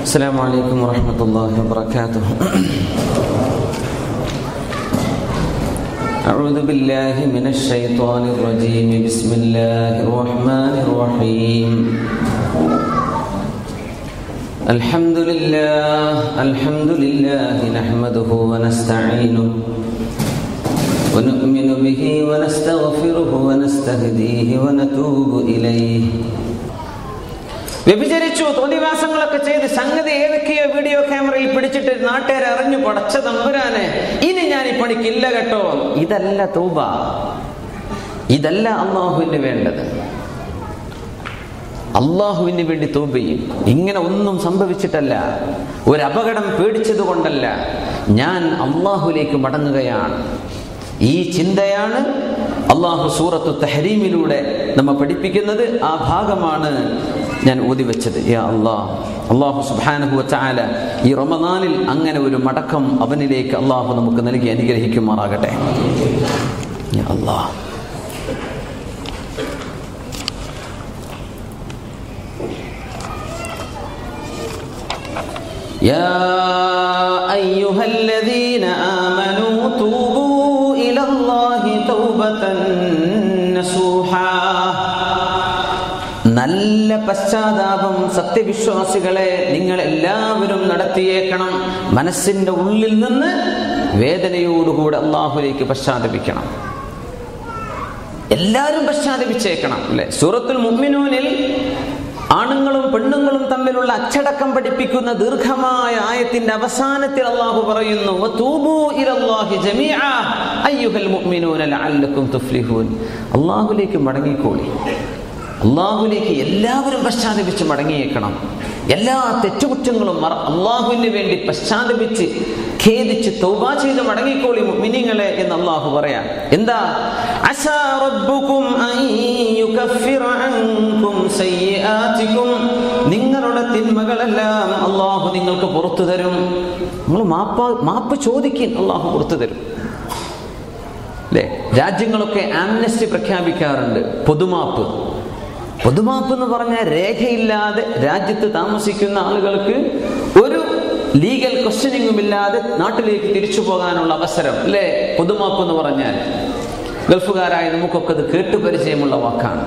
السلام عليكم ورحمة الله وبركاته أعوذ بالله من الشيطان الرجيم بسم الله الرحمن الرحيم الحمد لله الحمد لله نحمده ونستعينه ونؤمن به ونستغفره ونستهديه ونتوب إليه വ്യഭിചരിച്ചു തോന്നിവാസങ്ങളൊക്കെ ചെയ്ത് സംഗതി ഏതൊക്കെയോ വീഡിയോ ക്യാമറയിൽ പിടിച്ചിട്ട് നാട്ടുകാരെ അറിഞ്ഞു പടച്ച തമ്പുരാനെ ഇനി ഞാൻ ഈ പണിക്കില്ല കേട്ടോ ഇതല്ല തൂബ ഇതല്ല അള്ളാഹുവിന് വേണ്ടത് അള്ളാഹുവിന് വേണ്ടി തൂബയും ഇങ്ങനെ ഒന്നും സംഭവിച്ചിട്ടല്ല ഒരു അപകടം പേടിച്ചത് കൊണ്ടല്ല ഞാൻ അള്ളാഹുലേക്ക് മടങ്ങുകയാണ് ഈ ചിന്തയാണ് അള്ളാഹു സൂറത്തു തഹരീമിലൂടെ നമ്മ പഠിപ്പിക്കുന്നത് ആ ഭാഗമാണ് ഞാൻ ഓതി വെച്ചത് യാ അള്ളാഹ് അള്ളാഹു സുബാനഹു ചാല ഈ റമദാനിൽ അങ്ങനെ ഒരു മടക്കം അവനിലേക്ക് അള്ളാഹു നമുക്ക് നൽകി അനുഗ്രഹിക്കുമാറാകട്ടെ യാ അള്ളാഹ് يا أيها الذين آمنوا توبوا إلى الله توبة نصوحا നല്ല പശ്ചാത്താപം സത്യവിശ്വാസികളെ നിങ്ങൾ എല്ലാവരും നടത്തിയേക്കണം മനസ്സിന്റെ ഉള്ളിൽ നിന്ന് വേദനയോടുകൂടെ അള്ളാഹുലേക്ക് പശ്ചാത്തപിക്കണം എല്ലാവരും പശ്ചാത്തപിച്ചേക്കണം അല്ലെ സൂറത്തുൽ മുഅ്മിനൂനിൽ ആണുങ്ങളും പെണ്ണുങ്ങളും തമ്മിലുള്ള അച്ചടക്കം പഠിപ്പിക്കുന്ന ദീർഘമായ ആയത്തിന്റെ അവസാനത്തിൽ അള്ളാഹു പറയുന്നു അള്ളാഹുലേക്ക് മടങ്ങിക്കോളി അള്ളാഹുലേക്ക് എല്ലാവരും പശ്ചാത്തപിച്ച് മടങ്ങിയേക്കണം എല്ലാ തെറ്റുകുറ്റങ്ങളും അള്ളാഹുവിന് വേണ്ടി പശ്ചാത്തപിച്ച് ഖേദിച്ച് തൗബ ചെയ്ത് മടങ്ങിക്കോളി മിനിങ്ങളെ എന്ന് അള്ളാഹു പറയാം എന്താ നിങ്ങളുടെ തിന്മകളെല്ലാം അള്ളാഹു നിങ്ങൾക്ക് പുറത്തു തരും നിങ്ങൾ മാപ്പ മാപ്പ് ചോദിക്കും അള്ളാഹു പുറത്തു തരും അല്ലെ രാജ്യങ്ങളൊക്കെ ആംനസ്റ്റി പ്രഖ്യാപിക്കാറുണ്ട് പൊതുമാപ്പ് പൊതുമാപ്പ് എന്ന് പറഞ്ഞാൽ രേഖയില്ലാതെ രാജ്യത്ത് താമസിക്കുന്ന ആളുകൾക്ക് ഒരു ലീഗൽ ക്വസ്റ്റ്യനിങ്ങും ഇല്ലാതെ നാട്ടിലേക്ക് തിരിച്ചു പോകാനുള്ള അവസരം അല്ലേ പൊതുമാപ്പ് എന്ന് പറഞ്ഞാൽ ഗൾഫുകാരായ നമുക്കൊക്കെ അത് കേട്ടു പരിചയമുള്ള വാക്കാണ്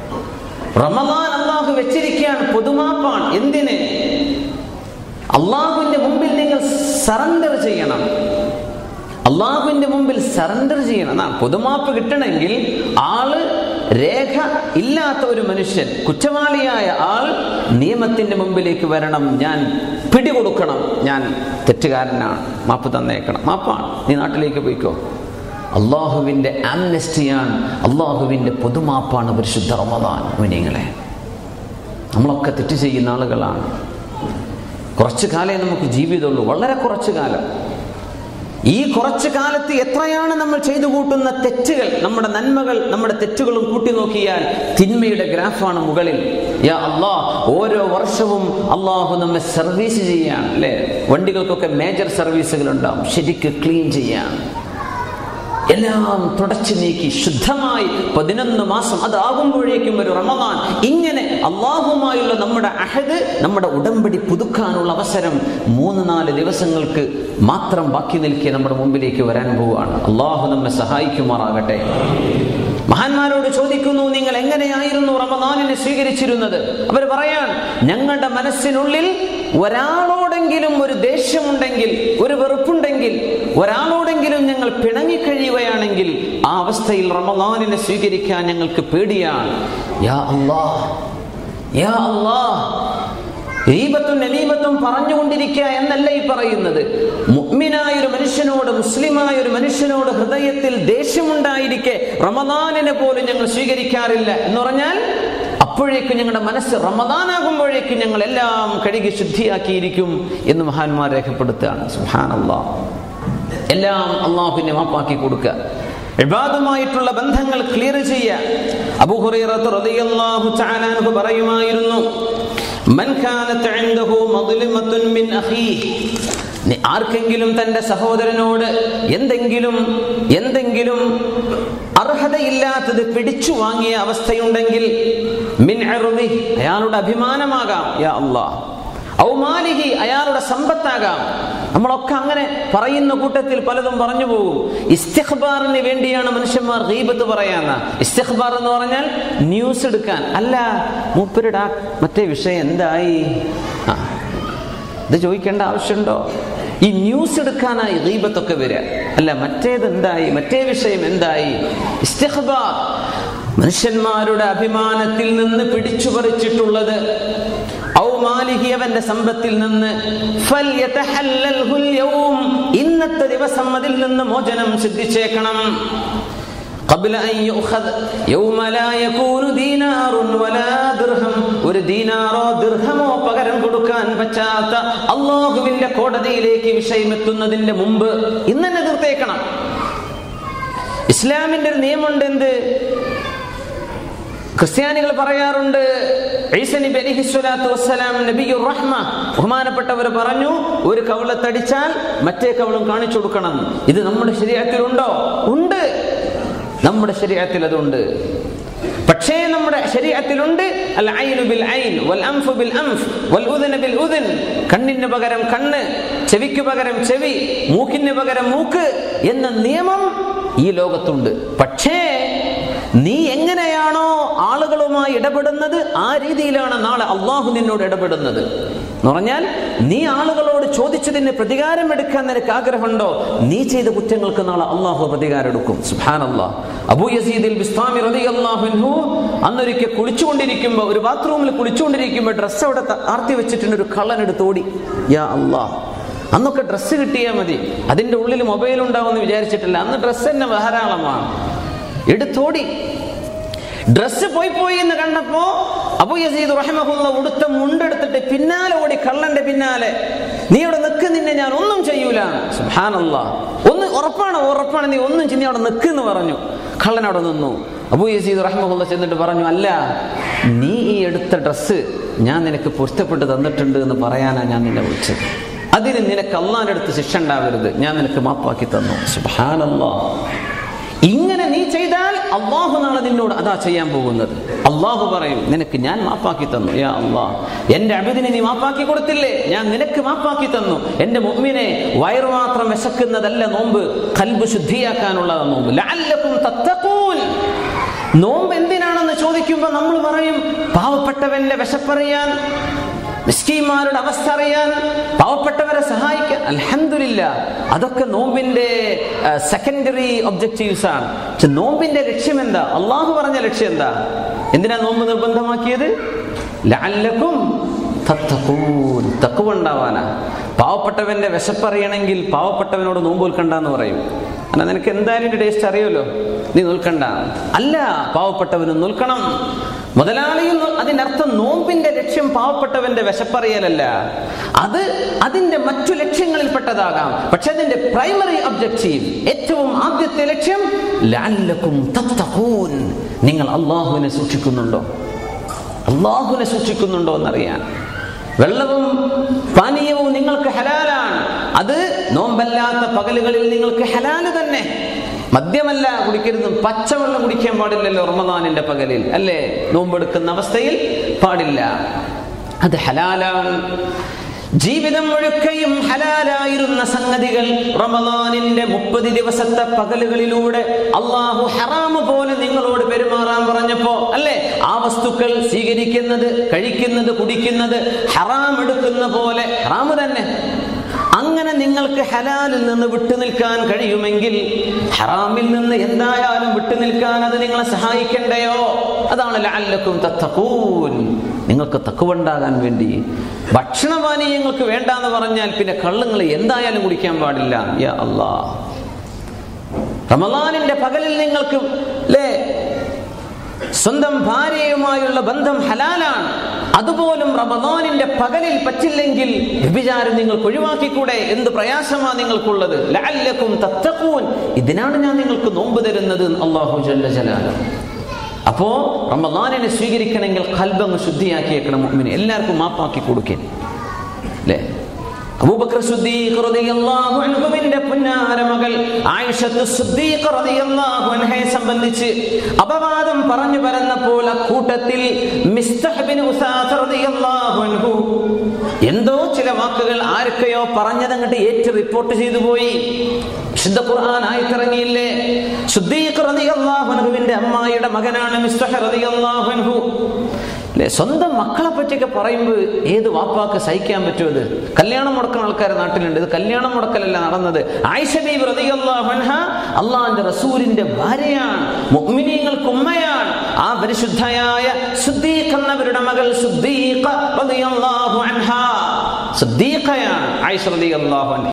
റമദാൻ അള്ളാഹു വെച്ചിരിക്കുകയാണ് പൊതുമാപ്പാണ് എന്തിന് അള്ളാഹുവിന്റെ മുമ്പിൽ നിങ്ങൾ സറണ്ടർ ചെയ്യണം അള്ളാഹുവിന്റെ മുമ്പിൽ സറണ്ടർ ചെയ്യണം എന്നാ പൊതുമാപ്പ് കിട്ടണമെങ്കിൽ ആള് രേഖ ഇല്ലാത്ത ഒരു മനുഷ്യൻ കുറ്റവാളിയായ ആൾ നിയമത്തിന്റെ മുമ്പിലേക്ക് വരണം ഞാൻ പിടികൊടുക്കണം ഞാൻ തെറ്റുകാരനാണ് മാപ്പ് തന്നേക്കണം മാപ്പാണ് നീ നാട്ടിലേക്ക് പോയിക്കോ അള്ളാഹുവിന്റെ ആംനസ്റ്റിയാണ് അള്ളാഹുവിന്റെ പൊതുമാപ്പാണ് പരിശുദ്ധ റമദാൻ മുനിങ്ങളെ നമ്മളൊക്കെ തെറ്റ് ചെയ്യുന്ന ആളുകളാണ് കുറച്ചു കാലേ നമുക്ക് ജീവിതമുള്ളൂ വളരെ കുറച്ചു കാലം ഈ കുറച്ചു കാലത്ത് എത്രയാണ് നമ്മൾ ചെയ്തു കൂട്ടുന്ന തെറ്റുകൾ നമ്മുടെ നന്മകൾ നമ്മുടെ തെറ്റുകളും കൂട്ടി നോക്കിയാൽ തിന്മയുടെ ഗ്രാഫാണ് മുകളിൽ യാ അള്ളാ ഓരോ വർഷവും അള്ളാഹു നമ്മെ സർവീസ് ചെയ്യാൻ അല്ലെ വണ്ടികൾക്കൊക്കെ മേജർ സർവീസുകൾ ഉണ്ടാവും ശരിക്ക് ക്ലീൻ ചെയ്യാൻ എല്ലാം തുടച്ചു നീക്കി ശുദ്ധമായി പതിനൊന്ന് മാസം അതാകുമ്പോഴേക്കും ഒരു റമദാൻ ഇങ്ങനെ അള്ളാഹുമായുള്ള നമ്മുടെ അഹദ് നമ്മുടെ ഉടമ്പടി പുതുക്കാനുള്ള അവസരം മൂന്ന് നാല് ദിവസങ്ങൾക്ക് മാത്രം ബാക്കി നിൽക്കി നമ്മുടെ മുമ്പിലേക്ക് വരാൻ പോവുകയാണ് അള്ളാഹു നമ്മെ സഹായിക്കുമാറാകട്ടെ മഹാന്മാരോട് ചോദിക്കുന്നു നിങ്ങൾ എങ്ങനെയായിരുന്നു റമദാനിനെ സ്വീകരിച്ചിരുന്നത് അവർ പറയാൻ ഞങ്ങളുടെ മനസ്സിനുള്ളിൽ ഒരാളോടെങ്കിലും ഒരു ദേഷ്യമുണ്ടെങ്കിൽ ഒരു വെറുപ്പുണ്ടെങ്കിൽ ഒരാളോടെങ്കിലും ഞങ്ങൾ പിണങ്ങിക്കഴിയുകയാണെങ്കിൽ ആ അവസ്ഥയിൽ റമദാനിനെ സ്വീകരിക്കാൻ ഞങ്ങൾക്ക് പേടിയാണ് യാ അല്ലാ യാ അല്ലാ ഈപത്തും നനീപത്തും പറഞ്ഞുകൊണ്ടിരിക്കുക എന്നല്ല ഈ പറയുന്നത് മുഗ്മിനായ ഒരു മനുഷ്യനോട് മുസ്ലിമായ ഒരു മനുഷ്യനോട് ഹൃദയത്തിൽ ദേഷ്യമുണ്ടായിരിക്കെ റമദാനിനെ പോലും ഞങ്ങൾ സ്വീകരിക്കാറില്ല എന്ന് പറഞ്ഞാൽ അപ്പോഴേക്കും ഞങ്ങളുടെ മനസ്സ് റമദാനാകുമ്പോഴേക്കും ഞങ്ങൾ എല്ലാം കഴുകി ശുദ്ധിയാക്കിയിരിക്കും എന്ന് മഹാന്മാർ രേഖപ്പെടുത്തുകയാണ് സുഹാനല്ലാ എല്ലാം അള്ളാഹുവിനെ മാപ്പാക്കി കൊടുക്കുക ഇബാദുമായിട്ടുള്ള ബന്ധങ്ങൾ ക്ലിയർ ചെയ്യുക അബൂഹുറൈറത്ത് റളിയല്ലാഹു തആല അൻഹു പറയുമായിരുന്നു മൻ കാനത്ത് ഇൻദഹു മദ്ലിമത്തുൻ മിൻ അഖീഹി ആർക്കെങ്കിലും തന്റെ സഹോദരനോട് എന്തെങ്കിലും എന്തെങ്കിലും അർഹതയില്ലാത്തത് പിടിച്ചു വാങ്ങിയ അവസ്ഥയുണ്ടെങ്കിൽ മിൻ അയാളുടെ അഭിമാനമാകാം യാ അള്ളാഹ് ഔമാലിഹി അയാളുടെ സമ്പത്താകാം നമ്മളൊക്കെ അങ്ങനെ പറയുന്ന കൂട്ടത്തിൽ പലതും പറഞ്ഞു പോകും ഇസ്തിഖ്ബാറിന് വേണ്ടിയാണ് മനുഷ്യന്മാർ ഗീബത്ത് പറയാന്ന ഇസ്തിഖ്ബാർ എന്ന് പറഞ്ഞാൽ ന്യൂസ് എടുക്കാൻ അല്ല മൂപ്പരുടെ ആ മറ്റേ വിഷയം എന്തായി ആ ഇത് ചോദിക്കേണ്ട ആവശ്യമുണ്ടോ ഈ ന്യൂസ് എടുക്കാനായി ഗീബത്തൊക്കെ വരിക അല്ല മറ്റേത് എന്തായി മറ്റേ വിഷയം എന്തായി ഇസ്തിഖ്ബാർ മനുഷ്യന്മാരുടെ അഭിമാനത്തിൽ നിന്ന് പിടിച്ചു പറിച്ചിട്ടുള്ളത് ഔ മാലിഹി അവന്റെ സമ്പത്തിൽ നിന്ന് ഫൽയതഹല്ലൽഹുൽ യൗം ഇന്നത്തെ ദിവസം അതിൽ നിന്ന് മോചനം സിദ്ധിച്ചേക്കണം قبل أن يؤخذ يوم لا يكون دينار ولا درهم ഒരു ദീനാറോ ദീർഘമോ പകരം കൊടുക്കാൻ പറ്റാത്ത അള്ളാഹുവിന്റെ കോടതിയിലേക്ക് വിഷയമെത്തുന്നതിന്റെ മുമ്പ് ഇന്ന് തന്നെ തീർത്തേക്കണം ഇസ്ലാമിന്റെ ഒരു നിയമമുണ്ട് എന്ത് ക്രിസ്ത്യാനികൾ പറയാറുണ്ട് ഈസ നബി അലൈഹി സ്വലാത്തു വസ്സലാം നബിയുർ റഹ്മ ബഹുമാനപ്പെട്ടവർ പറഞ്ഞു ഒരു കവളത്തടിച്ചാൽ മറ്റേ കവളം കാണിച്ചു കൊടുക്കണം ഇത് നമ്മുടെ ശരീരത്തിലുണ്ടോ ഉണ്ട് നമ്മുടെ ശരീരത്തിൽ അതുണ്ട് പക്ഷേ നമ്മുടെ ശരീരത്തിലുണ്ട് അൽ ഐനു ബിൽ ഐൻ വൽ അൻഫു ബിൽ അൻഫ് വൽ ഉദന ബിൽ ഉദൻ കണ്ണിന് പകരം കണ്ണ് ചെവിക്ക് പകരം ചെവി മൂക്കിന് പകരം മൂക്ക് എന്ന നിയമം ഈ ലോകത്തുണ്ട് പക്ഷേ നീ എങ്ങനെയാണോ ആളുകളുമായി ഇടപെടുന്നത് ആ രീതിയിലാണ് നാളെ അള്ളാഹു നിന്നോട് ഇടപെടുന്നത് എന്ന് പറഞ്ഞാൽ നീ ആളുകളോട് ചോദിച്ചതിന് പ്രതികാരം എടുക്കാൻ നിനക്ക് ആഗ്രഹമുണ്ടോ നീ ചെയ്ത കുറ്റങ്ങൾക്ക് നാളെ അള്ളാഹു പ്രതികാരം എടുക്കും സുഹാൻ അള്ളാഹ് അബൂ യസീദിൽ ബിസ്താമി റതി അള്ളാഹുൻഹു അന്നൊരിക്കൽ കുളിച്ചുകൊണ്ടിരിക്കുമ്പോൾ ഒരു ബാത്റൂമിൽ കുളിച്ചുകൊണ്ടിരിക്കുമ്പോൾ ഡ്രസ്സ് അവിടെ ത- ആർത്തി വെച്ചിട്ടുണ്ട് ഒരു കള്ളനെടുത്ത് ഓടി യാ അള്ളാഹ് അന്നൊക്കെ ഡ്രസ്സ് കിട്ടിയാൽ മതി അതിന്റെ ഉള്ളിൽ മൊബൈൽ ഉണ്ടാവുമെന്ന് വിചാരിച്ചിട്ടില്ല അന്ന് ഡ്രസ്സ് തന്നെ ധാരാളമാണ് എടുത്തോടി ഡ്രസ്സ് പോയി പോയി എന്ന് കണ്ടപ്പോ അബു യസീദ് റഹ്മഹുല്ല ഉടുത്ത മുണ്ടെടുത്തിട്ട് പിന്നാലെ ഓടി കള്ളന്റെ പിന്നാലെ നീ അവിടെ നിൽക്ക് നിന്നെ ഞാൻ ഒന്നും ചെയ്യൂല സുഹാനല്ലാ ഒന്ന് ഉറപ്പാണ് ഉറപ്പാണ് നീ ഒന്നും ചെയ്യ നീ അവിടെ നിൽക്കെന്ന് പറഞ്ഞു കള്ളൻ അവിടെ നിന്നു അബു യസീദ് റഹ്മഹുല്ല ചെന്നിട്ട് പറഞ്ഞു അല്ല നീ ഈ എടുത്ത ഡ്രസ്സ് ഞാൻ നിനക്ക് പൊരുത്തപ്പെട്ട് തന്നിട്ടുണ്ട് എന്ന് പറയാനാ ഞാൻ നിന്നെ വിളിച്ചത് അതിന് നിനക്ക് അള്ളാന്റെ അടുത്ത് ശിക്ഷ ഉണ്ടാവരുത് ഞാൻ നിനക്ക് മാപ്പാക്കി തന്നു സുഹാനല്ലാ ഇങ്ങനെ നീ ചെയ്താൽ അള്ളാഹു നാളെ നിന്നോട് അതാ ചെയ്യാൻ പോകുന്നത് അള്ളാഹു പറയും നിനക്ക് ഞാൻ മാപ്പാക്കി തന്നു യാ അള്ളാഹ് എന്റെ അബിദിനെ നീ മാപ്പാക്കി കൊടുത്തില്ലേ ഞാൻ നിനക്ക് മാപ്പാക്കി തന്നു എന്റെ മുമ്മിനെ വയറു മാത്രം വിശക്കുന്നതല്ല നോമ്പ് കൽബ് ശുദ്ധിയാക്കാനുള്ളതാ നോമ്പ് ലഅല്ലക്കും തത്തഖൂൻ നോമ്പ് എന്തിനാണെന്ന് ചോദിക്കുമ്പോൾ നമ്മൾ പറയും പാവപ്പെട്ടവന്റെ വിശപ്പറിയാൻ മിസ്കീന്മാരുടെ അവസ്ഥ അറിയാൻ പാവപ്പെട്ടവരെ സഹായിക്കാൻ അൽഹംദുലില്ല അതൊക്കെ നോമ്പിന്റെ സെക്കൻഡറി ഒബ്ജക്റ്റീവ്സ് ആണ് പക്ഷെ നോമ്പിന്റെ ലക്ഷ്യം എന്താ അള്ളാഹു പറഞ്ഞ ലക്ഷ്യം എന്താ എന്തിനാ നോമ്പ് നിർബന്ധമാക്കിയത് ലഅല്ലക്കും തത്തഖൂൻ തഖ്വ ഉണ്ടാവാനാ പാവപ്പെട്ടവന്റെ വിശപ്പറിയണമെങ്കിൽ പാവപ്പെട്ടവനോട് നോമ്പ് നിൽക്കണ്ടെന്ന് പറയും അല്ല നിനക്ക് എന്തായാലും ടേസ്റ്റ് അറിയുമല്ലോ നീ നിൽക്കണ്ട അല്ല പാവപ്പെട്ടവന് നിൽക്കണം മുതലാളിയും അതിനർത്ഥം നോമ്പിന്റെ ലക്ഷ്യം പാവപ്പെട്ടവന്റെ വിശപ്പറിയലല്ല അത് അതിന്റെ മറ്റു ലക്ഷ്യങ്ങളിൽപ്പെട്ടതാകാം പക്ഷെ അതിന്റെ പ്രൈമറി ഒബ്ജക്റ്റീവ് ഏറ്റവും ആദ്യത്തെ ലക്ഷ്യം ലഅല്ലക്കും തത്തഖൂൻ നിങ്ങൾ അള്ളാഹുവിനെ സൂക്ഷിക്കുന്നുണ്ടോ അള്ളാഹുവിനെ സൂക്ഷിക്കുന്നുണ്ടോ എന്നറിയാൻ വെള്ളവും പാനീയവും നിങ്ങൾക്ക് ഹലാലാണ് അത് നോമ്പല്ലാത്ത പകലുകളിൽ നിങ്ങൾക്ക് ഹലാല് തന്നെ മദ്യമല്ല കുടിക്കരുത് പച്ചവെള്ളം കുടിക്കാൻ പാടില്ലല്ലോ റമദാനിന്റെ പകലിൽ അല്ലേ നോമ്പെടുക്കുന്ന അവസ്ഥയിൽ പാടില്ല അത് ഹലാലാണ് ജീവിതം മുഴുക്കയും ഹലാലായിരുന്ന സംഗതികൾ റമദാനിന്റെ മുപ്പത് ദിവസത്തെ പകലുകളിലൂടെ അള്ളാഹു ഹറാമ് പോലെ നിങ്ങളോട് പെരുമാറാൻ പറഞ്ഞപ്പോ അല്ലെ ആ വസ്തുക്കൾ സ്വീകരിക്കുന്നത് കഴിക്കുന്നത് കുടിക്കുന്നത് ഹറാം എടുക്കുന്ന പോലെ ഹറാമ് തന്നെ അങ്ങനെ നിങ്ങൾക്ക് ഹലാലിൽ നിന്ന് വിട്ടുനിൽക്കാൻ കഴിയുമെങ്കിൽ ഹറാമിൽ നിന്ന് എന്തായാലും വിട്ടുനിൽക്കാൻ അത് നിങ്ങളെ സഹായിക്കണ്ടയോ അതാണ് ലഅല്ലക്കും തത്തഖൂൻ നിങ്ങൾക്ക് തക്കുവുണ്ടാകാൻ വേണ്ടി ഭക്ഷണപാനീയങ്ങൾക്ക് വേണ്ടാന്ന് പറഞ്ഞാൽ പിന്നെ കള്ളുങ്ങൾ എന്തായാലും കുടിക്കാൻ പാടില്ല യാ അല്ലാ റമദാനിന്റെ പകലിൽ നിങ്ങൾക്ക് അല്ലേ സ്വന്തം ഭാര്യയുമായുള്ള ബന്ധം ഹലാലാണ് അതുപോലും റമദാനിന്റെ പകലിൽ പറ്റില്ലെങ്കിൽ വ്യഭിചാരം നിങ്ങൾക്ക് ഒഴിവാക്കിക്കൂടെ എന്ത് പ്രയാസമാണ് നിങ്ങൾക്കുള്ളത് ലഅല്ലക്കും തത്തഖൂൻ ഇതിനാണ് ഞാൻ നിങ്ങൾക്ക് നോമ്പ് തരുന്നത് അള്ളാഹു ജല്ല ജലാലു അപ്പോ റമദാനിനെ സ്വീകരിക്കണമെങ്കിൽ കൽബങ്ങ് ശുദ്ധിയാക്കിയേക്കണം മുഅ്മിനെ എല്ലാവർക്കും മാപ്പാക്കി കൊടുക്കൻ അല്ലേ അബൂബക്കർ സിദ്ദീഖ് റളിയല്ലാഹു അൻഹുവിന്റെ പുന്നാര മകൾ ആയിഷത്ത് സിദ്ദീഖ് റളിയല്ലാഹു അൻഹയെ സംബന്ധിച്ച് അപവാദം പറഞ്ഞു പരന്നപ്പോൾ അക്കൂട്ടത്തിൽ മിസ്തഹ് ബിൻ ഉസാസ് റളിയല്ലാഹു അൻഹു എന്തോ ചില വാക്കുകൾ ആരൊക്കെയോ പറഞ്ഞതങ്ങട്ട് ഏറ്റ് റിപ്പോർട്ട് ചെയ്തു പോയി വിശുദ്ധ ഖുർആൻ ആയിത്തിറങ്ങിയില്ലേ സുദ്ദീഖ് റളിയല്ലാഹു അൻഹുവിന്റെ അമ്മായിയുടെ മകനാണ് മിസ്തഹ റളിയല്ലാഹു അൻഹു അല്ലെ സ്വന്തം മക്കളെ പറ്റിയൊക്കെ പറയുമ്പോൾ ഏത് വാപ്പാക്ക് സഹിക്കാൻ പറ്റുമത് കല്യാണം മുടക്കുന്ന ആൾക്കാർ നാട്ടിലുണ്ട് ഇത് കല്യാണം മുടക്കലല്ല നടന്നത് ആയിഷ ബീബി റളിയല്ലാഹു അൻഹ അള്ളാഹിന്റെ റസൂലിന്റെ ഭാര്യയാണ് മുഅ്മിനീങ്ങൾക്ക് ഉമ്മയാണ് ആ പരിശുദ്ധയായ സുദ്ദീഖ് എന്നവരുടെ മകൾ സുദ്ദീഖ റളിയല്ലാഹു അൻഹ സുദ്ദീഖയാണ് ആയിഷ റളിയല്ലാഹു അൻഹ